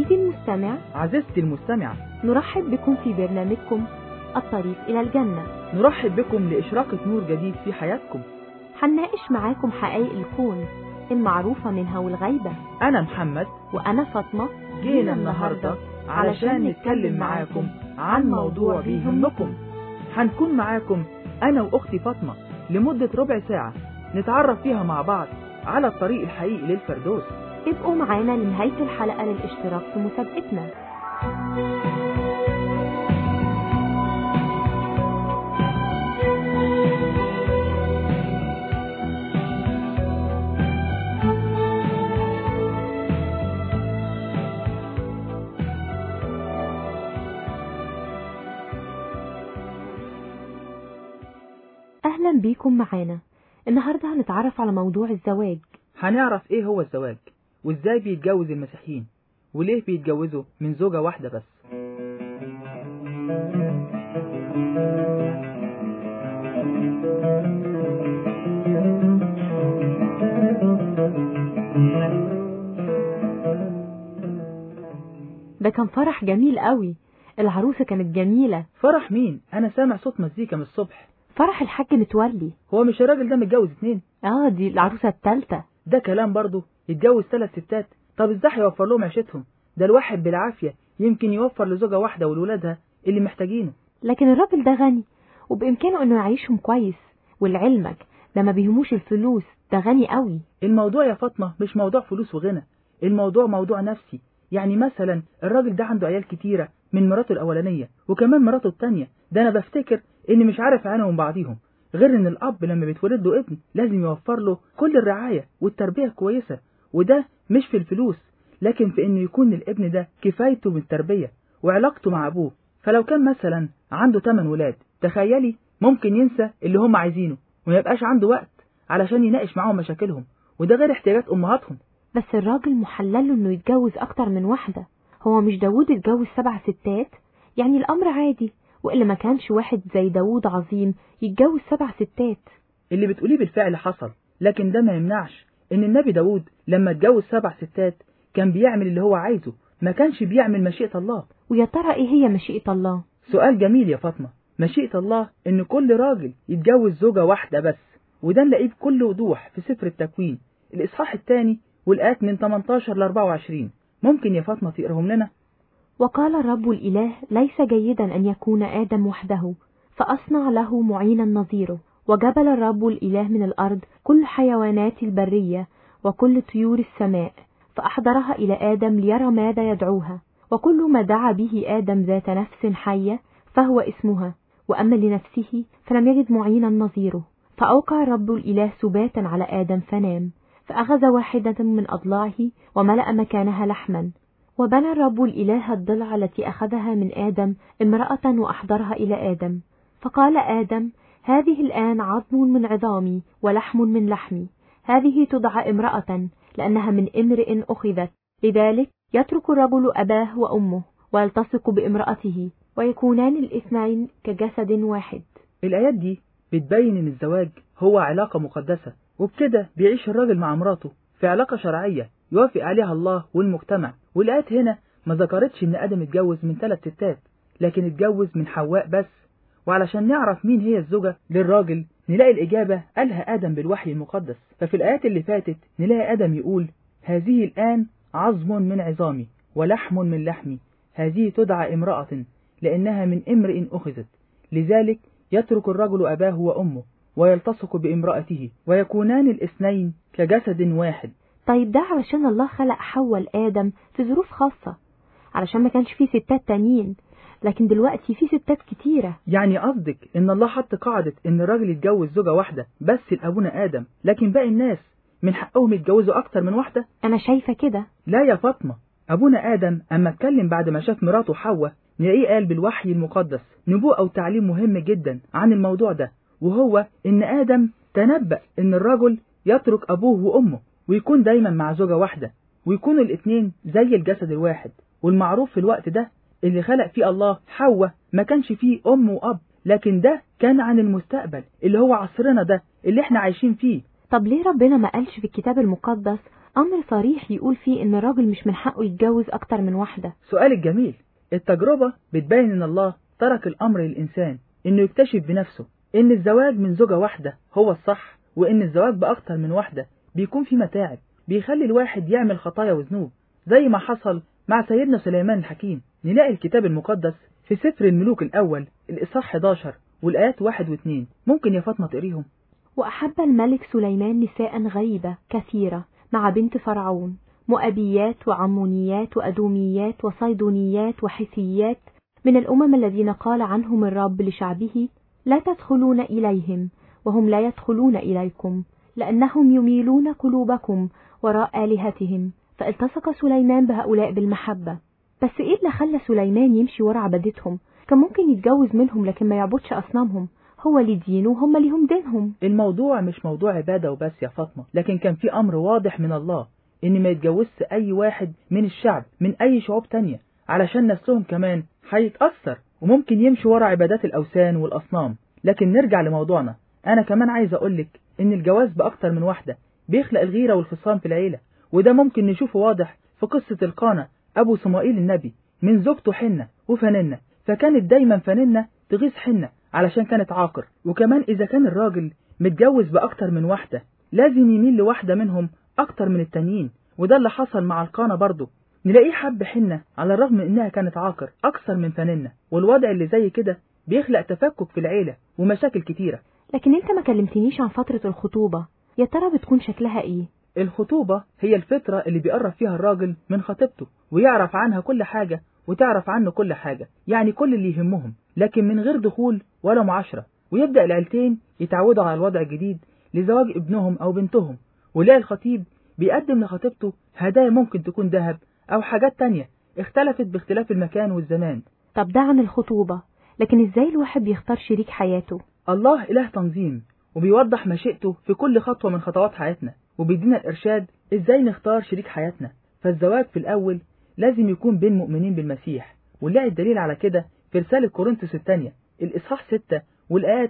عزيزي المستمع عزيزتي المستمعة نرحب بكم في برنامجكم الطريق إلى الجنة نرحب بكم لإشراقة نور جديد في حياتكم هنناقش معاكم حقائق الكون المعروفة منها والغيبة أنا محمد وأنا فاطمة جينا النهاردة علشان نتكلم معاكم عن موضوع بيهمكم هنكون معاكم أنا وأختي فاطمة لمدة ربع ساعة نتعرف فيها مع بعض على الطريق الحقيقي للفردوس ابقوا معانا لنهاية الحلقة للاشتراك في مسابقتنا أهلا بيكم معانا النهاردة هنتعرف على موضوع الزواج هنعرف إيه هو الزواج وإزاي بيتجوز المسيحيين وليه بيتجوزوا من زوجة واحدة بس ده كان فرح جميل قوي العروسة كانت جميلة فرح مين أنا سامع صوت مزيكا من الصبح فرح الحاج متولي هو مش الراجل ده متجوز اتنين اه دي العروسة التالتة ده كلام برضه يتجوز ثلاث ستات طب ازاي هيوفر لهم عيشتهم ده الواحد بالعافية يمكن يوفر لزوجة واحدة ولولادها اللي محتاجينه لكن الراجل ده غني وبإمكانه إنه يعيشهم كويس ولعلمك ده ما بيهموش الفلوس ده غني قوي الموضوع يا فاطمة مش موضوع فلوس وغنى الموضوع موضوع نفسي يعني مثلا الراجل ده عنده عيال كتيرة من مراته الأولانية وكمان مراته التانية ده أنا بفتكر إني مش عارف عنهم بعضيهم غير إن الأب لما بيتولد له ابن لازم يوفر له كل الرعاية والتربية الكويسة وده مش في الفلوس لكن في إنه يكون الابن ده كفايته بالتربية وعلاقته مع أبوه فلو كان مثلا عنده 8 ولاد تخيلي ممكن ينسى اللي هم عايزينه وما يبقاش عنده وقت علشان يناقش معاهم مشاكلهم وده غير احتياجات أمهاتهم بس الراجل محلله إنه يتجوز أكتر من واحدة هو مش داوود اتجوز سبع ستات يعني الأمر عادي وإلا ما كانش واحد زي داوود عظيم يتجوز سبع ستات اللي بتقوليه بالفعل حصل لكن ده ما يمنعش ان النبي داود لما اتجوز سبع ستات كان بيعمل اللي هو عايزه ما كانش بيعمل مشيئة الله ويا ترى إيه هي مشيئة الله سؤال جميل يا فاطمة مشيئة الله ان كل راجل يتجوز زوجة واحدة بس وده نلاقيه بكل وضوح في سفر التكوين الإصحاح الثاني والآيات من 18 ل 24 ممكن يا فاطمة تقراهم لنا وقال الرب الإله ليس جيدا أن يكون آدم وحده فأصنع له معينا نظيره وجبل الرب الإله من الأرض كل حيوانات البرية وكل طيور السماء فأحضرها إلى آدم ليرى ماذا يدعوها وكل ما دعا به آدم ذات نفس حية فهو اسمها وأما لنفسه فلم يجد معينا نظيره فأوقع الرب الإله سباتا على آدم فنام فأخذ واحدة من أضلاعه وملأ مكانها لحما وبنى الرب الإله الضلع التي أخذها من آدم امرأة وأحضرها إلى آدم فقال آدم هذه الآن عظم من عظامي ولحم من لحمي هذه تدعى امرأة لأنها من امرئ أخذت لذلك يترك الرجل أباه وأمه ويلتصق بامرأته ويكونان الاثنين كجسد واحد الآيات دي بتبين إن الزواج هو علاقة مقدسة وبكده بيعيش الراجل مع مراته في علاقة شرعية يوافق عليها الله والمجتمع والآيات هنا ما ذكرتش إن آدم اتجوز من ثلاث ستات لكن اتجوز من حواء بس وعلشان نعرف مين هي الزوجة للراجل نلاقي الإجابة قالها آدم بالوحي المقدس ففي الآيات اللي فاتت نلاقي آدم يقول هذه الآن عظم من عظامي ولحم من لحمي هذه تدعى امرأة لأنها من امرئ أخذت لذلك يترك الرجل أباه وأمه ويلتصق بامرأته ويكونان الاثنين كجسد واحد طيب ده علشان الله خلق حواء لآدم في ظروف خاصة علشان ما كانش فيه ستات تانيين لكن دلوقتي في ستات كتيرة يعني قصدك إن الله حط قاعدة إن الراجل يتجوز زوجة واحدة بس لأبونا آدم لكن باقي الناس من حقهم يتجوزوا أكتر من واحدة أنا شايفة كده لا يا فاطمة أبونا آدم أما اتكلم بعد ما شاف مراته حواء نلاقيه قال بالوحي المقدس نبوءة وتعليم مهم جدا عن الموضوع ده وهو إن آدم تنبأ إن الرجل يترك أبوه وأمه ويكون دايما مع زوجة واحدة ويكونوا الاتنين زي الجسد الواحد والمعروف في الوقت ده اللي خلق فيه الله حواء ما كانش فيه أم وأب لكن ده كان عن المستقبل اللي هو عصرنا ده اللي احنا عايشين فيه طب ليه ربنا ما قالش في الكتاب المقدس أمر صريح يقول فيه إن الراجل مش من حقه يتجوز أكتر من واحدة سؤالك جميل التجربة بتبين إن الله ترك الأمر للإنسان إنه يكتشف بنفسه إن الزواج من زوجة واحدة هو الصح وإن الزواج بأكتر من واحدة بيكون في متاعب بيخلي الواحد يعمل خطايا وذنوب زي ما حصل مع سيدنا سليمان الحكيم نلاقي الكتاب المقدس في سفر الملوك الأول الإصحاح 11 والآيات 1 و2 ممكن يا فاطمة تقريهم وأحب الملك سليمان نساء غيبة كثيرة مع بنت فرعون مؤبيات وعمونيات وأدوميات وصيدونيات وحثيات من الأمم الذين قال عنهم الرب لشعبه لا تدخلون إليهم وهم لا يدخلون إليكم لأنهم يميلون قلوبكم وراء آلهتهم فالتصق سليمان بهؤلاء بالمحبة بس إيه اللي خلى سليمان يمشي ورا عبادتهم كان ممكن يتجوز منهم لكن ما يعبدش أصنامهم هو ليه دينه وهم ليهم دينهم الموضوع مش موضوع عبادة وبس يا فاطمة لكن كان في أمر واضح من الله إن ما يتجوزش أي واحد من الشعب من أي شعوب تانية علشان نسلهم كمان هيتأثر وممكن يمشوا ورا عبادات الأوثان والأصنام لكن نرجع لموضوعنا أنا كمان عايز أقولك إن الجواز بأكتر من واحدة بيخلق الغيرة والخصام في العيلة وده ممكن نشوفه واضح في قصة القانة أبو صمائيل النبي من زوجته حنة وفننة فكانت دايما فننة تغيظ حنة علشان كانت عاقر وكمان إذا كان الراجل متجوز بأكتر من واحدة لازم يميل لواحدة منهم أكتر من التانيين وده اللي حصل مع القانة برضه نلاقيه حب حنة على الرغم من إنها كانت عاقر أكثر من فننة والوضع اللي زي كده بيخلق تفكك في العيلة ومشاكل كتيرة لكن انت ما كلمتنيش عن فترة الخطوبة يا ترى بتكون شكلها ايه الخطوبة هي الفترة اللي بيقرب فيها الراجل من خطيبته ويعرف عنها كل حاجة وتعرف عنه كل حاجة يعني كل اللي يهمهم لكن من غير دخول ولا معاشرة ويبدأ العيلتين يتعودوا على الوضع الجديد لزواج ابنهم أو بنتهم ولاقي الخطيب بيقدم لخطيبته هدايا ممكن تكون ذهب أو حاجات تانية اختلفت باختلاف المكان والزمان طب ده عن الخطوبة لكن ازاي الواحد بيختار شريك حياته الله إله تنظيم وبيوضح مشيئته في كل خطوة من خطوات حياتنا وبيدينا الإرشاد إزاي نختار شريك حياتنا فالزواج في الأول لازم يكون بين مؤمنين بالمسيح ونلاقي الدليل على كده في رسالة كورنثوس الثانية الإصحاح 6 والآيات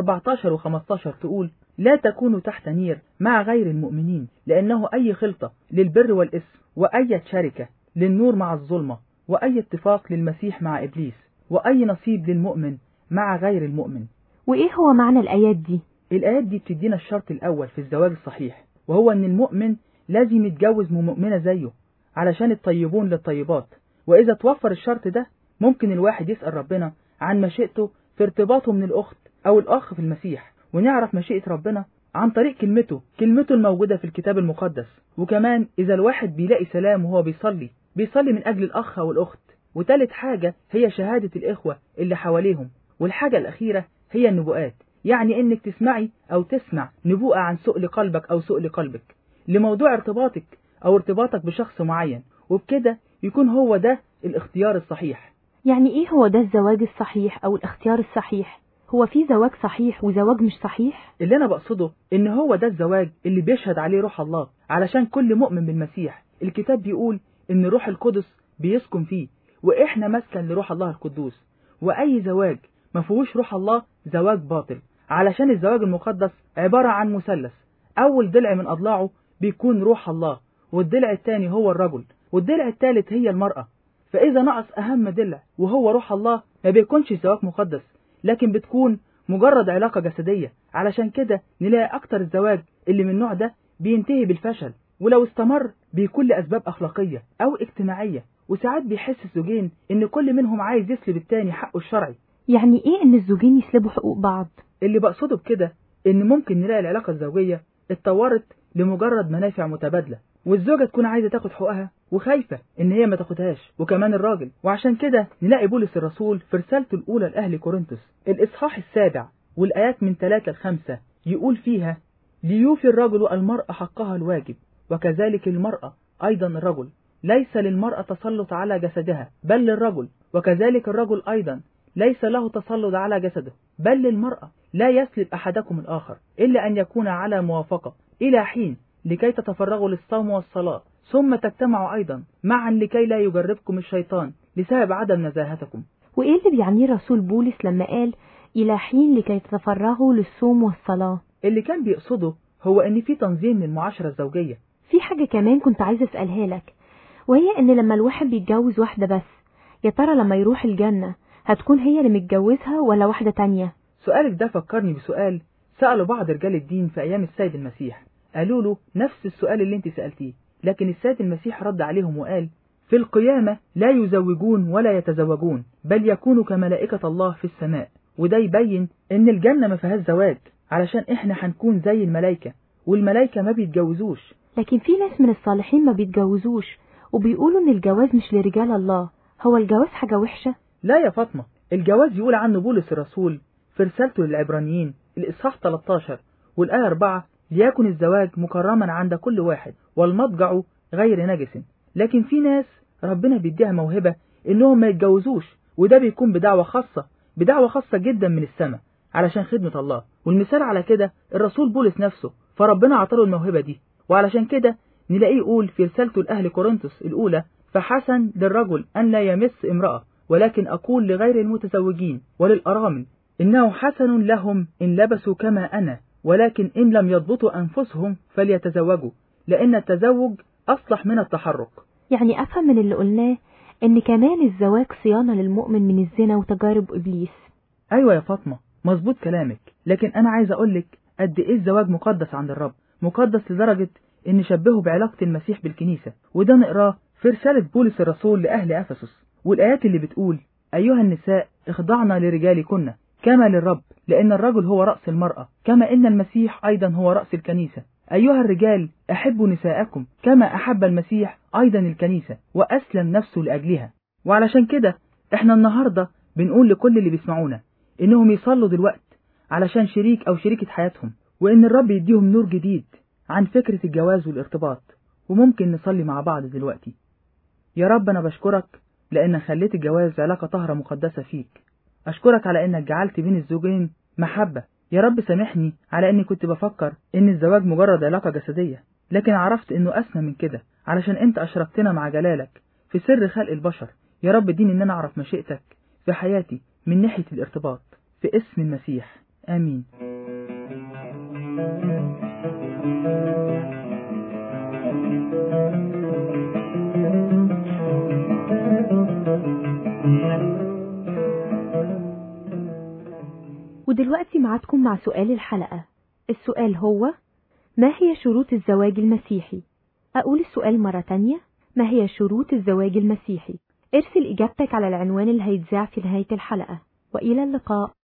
14 و15 تقول لا تكونوا تحت نير مع غير المؤمنين لأنه أي خلطة للبر والإثم وأي شركة للنور مع الظلمة وأي اتفاق للمسيح مع إبليس وأي نصيب للمؤمن مع غير المؤمن وايه هو معنى الآيات دي الآيات دي بتدينا الشرط الأول في الزواج الصحيح وهو أن المؤمن لازم يتجوز من مؤمنة زيه علشان الطيبون للطيبات وإذا توفر الشرط ده ممكن الواحد يسأل ربنا عن مشيئته في ارتباطه من الأخت أو الأخ في المسيح ونعرف مشيئة ربنا عن طريق كلمته كلمته الموجودة في الكتاب المقدس وكمان إذا الواحد بيلاقي سلام وهو بيصلي بيصلي من أجل الأخ أو الأخت وتالت حاجة هي شهادة الإخوة اللي حواليهم والحاجة الأخيرة هي النبوءات يعني إنك تسمعي أو تسمع نبوءة عن سؤل قلبك أو سؤل قلبك لموضوع ارتباطك أو ارتباطك بشخص معين وبكده يكون هو ده الاختيار الصحيح يعني ايه هو ده الزواج الصحيح او الاختيار الصحيح هو في زواج صحيح وزواج مش صحيح اللي أنا بقصده إن هو ده الزواج اللي بيشهد عليه روح الله علشان كل مؤمن بالمسيح الكتاب بيقول إن روح القدس بيسكن فيه وإحنا مسكن لروح الله القدوس وأي زواج ما فيهوش روح الله زواج باطل علشان الزواج المقدس عبارة عن مثلث أول ضلع من أضلاعه بيكون روح الله والضلع الثاني هو الرجل والضلع الثالث هي المرأة فإذا نقص أهم ضلع وهو روح الله ما بيكونش زواج مقدس لكن بتكون مجرد علاقة جسدية علشان كده نلاقي أكتر الزواج اللي من النوع ده بينتهي بالفشل ولو استمر بيكون لأسباب أخلاقية أو اجتماعية وساعات بيحس الزوجين إن كل منهم عايز يسلب التاني حقه الشرعي يعني ايه ان الزوجين يسلبوا حقوق بعض اللي بقصده بكده إن ممكن نلاقي العلاقة الزوجية اتطورت لمجرد منافع متبادلة والزوجة تكون عايزة تاخد حقوقها وخايفة إن هي ما تاخدهاش وكمان الراجل وعشان كده نلاقي بولس الرسول في رسالته الأولى لأهل كورنثوس الإصحاح السابع والآيات من 3 ل 5 يقول فيها ليوفي الرجل المرأة حقها الواجب وكذلك المرأة أيضا الرجل ليس للمرأة تسلط على جسدها بل للرجل وكذلك الرجل أيضا ليس له تسلط على جسده بل للمرأة لا يسلب أحدكم الآخر إلا أن يكون على موافقة إلى حين لكي تتفرغوا للصوم والصلاة ثم تجتمعوا أيضا معا لكي لا يجربكم الشيطان لسبب عدم نزاهتكم وايه اللي بيعنيه رسول بولس لما قال الى حين لكي تتفرغوا للصوم والصلاة اللي كان بيقصده هو ان في تنظيم للمعاشرة الزوجية في حاجة كمان كنت عايزة أسألها لك وهي إن لما الواحد بيتجوز واحدة بس يا ترى لما يروح الجنة هتكون هي اللي متجوزها ولا واحدة تانية سؤالك ده فكرني بسؤال سأله بعض رجال الدين في أيام السيد المسيح قالوا له نفس السؤال اللي انت سألتيه لكن السيد المسيح رد عليهم وقال في القيامة لا يزوجون ولا يتزوجون بل يكونوا كملائكة الله في السماء وده يبين ان الجنة ما فيهاش زواج علشان احنا هنكون زي الملائكة والملائكة ما بيتجوزوش لكن في ناس من الصالحين ما بيتجوزوش وبيقولوا إن الجواز مش لرجال الله هو الجواز حاجة وحشة لا يا فاطمة الجواز يقول عنه بولس الرسول في رسالته للعبرانيين الإصحاح 13 والآية 4 ليكن الزواج مكرما عند كل واحد والمضجع غير نجس لكن في ناس ربنا بيديها موهبة إنهم ما يتجوزوش وده بيكون بدعوة خاصة بدعوة خاصة جدا من السماء علشان خدمة الله والمثال على كده الرسول بولس نفسه فربنا عطاله الموهبة دي وعلشان كده نلاقيه يقول في رسالته لأهل كورنثوس الأولى فحسن للرجل أن لا يمس امرأة ولكن أقول لغير المتزوجين وللأرامل إنه حسن لهم إن لبسوا كما أنا ولكن إن لم يضبطوا أنفسهم فليتزوجوا لأن التزوج أصلح من التحرك يعني أفهم من اللي قلناه إن كمان الزواج صيانة للمؤمن من الزنا وتجارب إبليس أيوة يا فاطمة مظبوط كلامك لكن أنا عايز أقولك قد إيه الزواج مقدس عند الرب مقدس لدرجة إن شبهه بعلاقة المسيح بالكنيسة وده نقراه في رسالة بولس الرسول لأهل أفسس والآيات اللي بتقول أيها النساء اخضعنا لرجالكن كما للرب لأن الرجل هو رأس المرأة كما إن المسيح أيضا هو رأس الكنيسة أيها الرجال أحبوا نساءكم كما أحب المسيح أيضا الكنيسة وأسلم نفسه لأجلها وعلشان كده إحنا النهاردة بنقول لكل اللي بيسمعونا إنهم يصلوا دلوقت علشان شريك أو شريكة حياتهم وإن الرب يديهم نور جديد عن فكرة الجواز والارتباط وممكن نصلي مع بعض دلوقتي يا رب أنا بشكرك لأنك خليت الجواز علاقة طهرة مقدسة فيك أشكرك على إنك جعلت بين الزوجين محبة يا رب سامحني على إني كنت بفكر إن الزواج مجرد علاقة جسدية لكن عرفت إنه أسمى من كده علشان أنت أشركتنا مع جلالك في سر خلق البشر يا رب اديني إن أنا أعرف مشيئتك في حياتي من ناحية الارتباط في اسم المسيح آمين ودلوقتي معادكم مع سؤال الحلقة السؤال هو ما هي شروط الزواج المسيحي؟ أقول السؤال مرة تانية ما هي شروط الزواج المسيحي؟ ارسل إجابتك على العنوان اللي هيتذاع في نهاية الحلقة وإلى اللقاء